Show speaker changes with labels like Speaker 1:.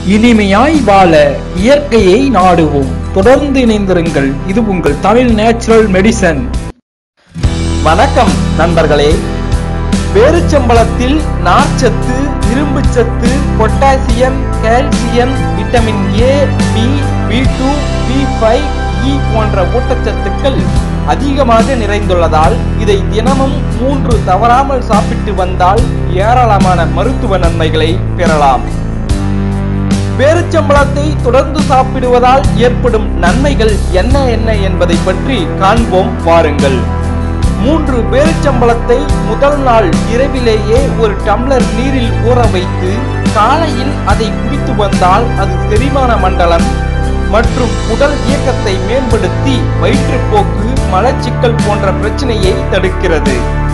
Speaker 1: இனிமையாய் வாழ இயற்கையை நாடுவோம் தொடர்ந்து இணைந்திருங்கள் இது உங்கள் தமிழ் நேச்சுரல் மெடிசன் வணக்கம் நண்பர்களே பேருச்சம்பளத்தில் நார்ச்சத்து இரும்புச்சத்து potassium calcium vitamin A B B two B five E போன்ற ஊட்டச்சத்துக்கள் அதிகமாக நிறைந்துள்ளதால் இதை தினமும் மூன்று தவறாமல் சாப்பிட்டு வந்தால் ஏராளமான மருத்துவ நன்மைகளை பெறலாம் பேருச்சம்பளத்தை தொடர்ந்து சாப்பிடுவதால் ஏற்படும் நன்மைகள் என்ன என்ன என்பதை பற்றி காண்போம் வாருங்கள் மூன்று பேருச்சம்பளத்தை முதல் நாள் இரவிலேயே ஒரு டம்ளர் நீரில் ஊற வைத்து காலையில் அதை குடித்து வந்தால் அது செரிமான மண்டலம் மற்றும் உடல் இயக்கத்தை மேம்படுத்தி வயிற்றுப்போக்கு மலச்சிக்கல் போன்ற பிரச்சனையை தடுக்கிறது